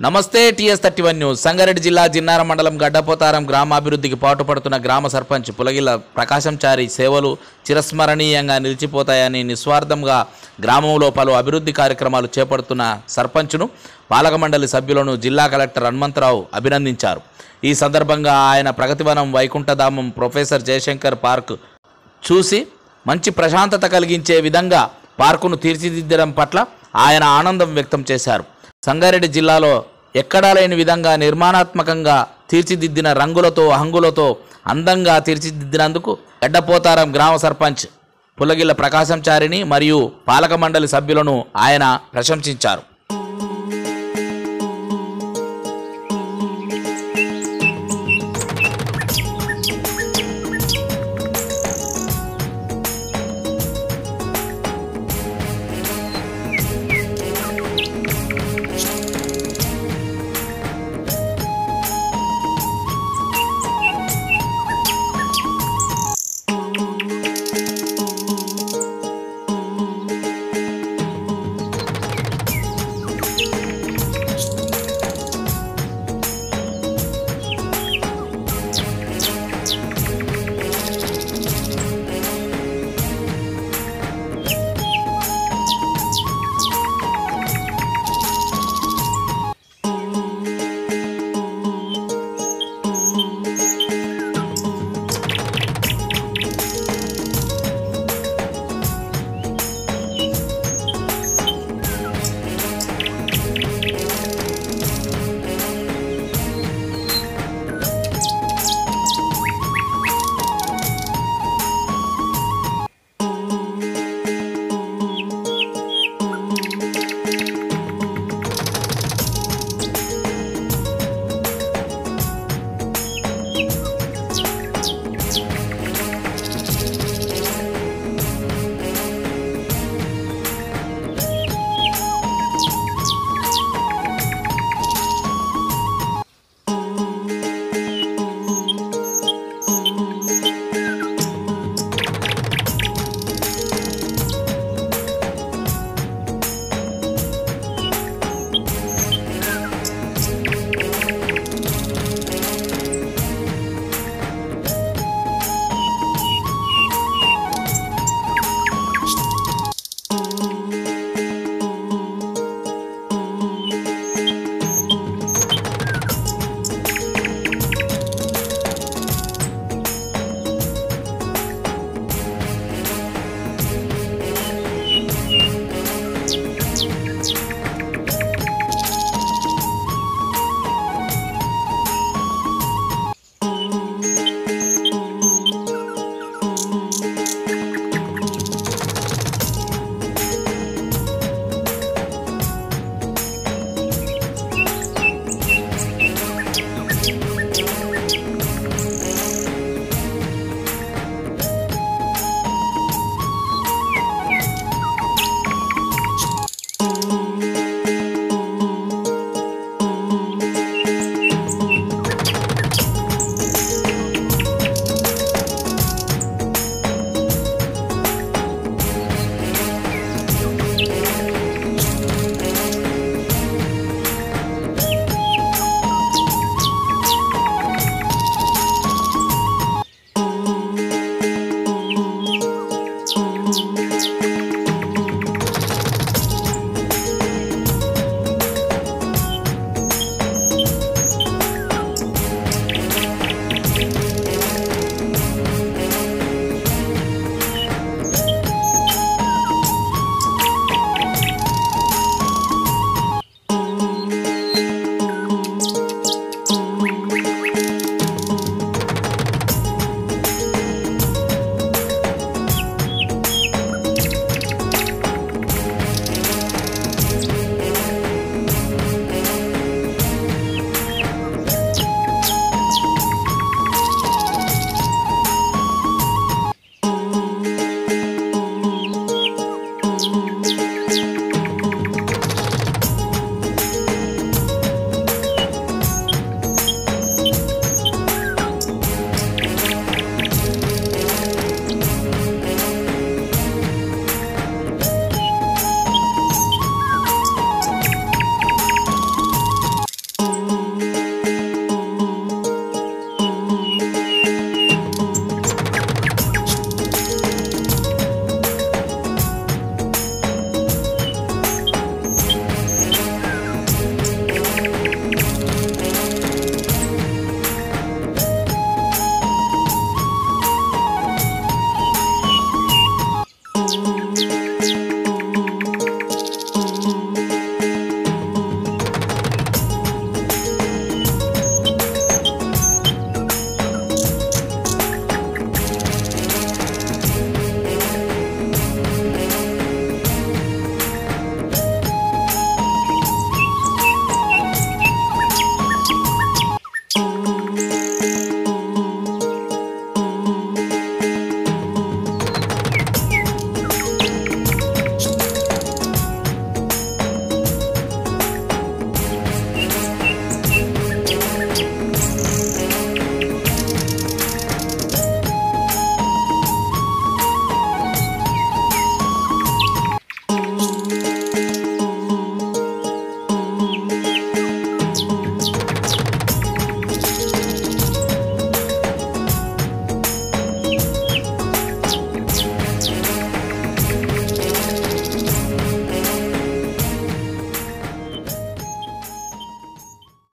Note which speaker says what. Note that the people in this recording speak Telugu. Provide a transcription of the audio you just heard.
Speaker 1: నమస్తే TS thirty one news Sangareddy జిల్లా జిన్నారం మండలం గడ్డపోతారం గ్రామాభివృద్ధికి పాటుపడుతున్న గ్రామ సర్పంచ్ పులగిల ప్రకాశం చారి సేవలు చిరస్మరణీయంగా నిలిచిపోతాయని నిస్వార్థంగా గ్రామంలో పలు అభివృద్ధి కార్యక్రమాలు చేపడుతున్న సర్పంచ్ను పాలక మండలి సభ్యులను జిల్లా కలెక్టర్ హనుమంతరావు అభినందించారు ఈ సందర్భంగా ఆయన ప్రగతివనం వైకుంఠధామం ప్రొఫెసర్ జయశంకర్ పార్క్ చూసి మంచి ప్రశాంతత కలిగించే విధంగా పార్కును తీర్చిదిద్దడం పట్ల ఆయన ఆనందం వ్యక్తం చేశారు సంగారెడ్డి జిల్లాలో ఎక్కడా లేని విధంగా నిర్మాణాత్మకంగా తీర్చిదిద్దిన రంగులతో హంగులతో అందంగా తీర్చిదిద్దినందుకు గడ్డపోతారం గ్రామ సర్పంచ్ పులగిల్ల ప్రకాశం చారిని మరియు పాలక మండలి సభ్యులను ఆయన ప్రశంసించారు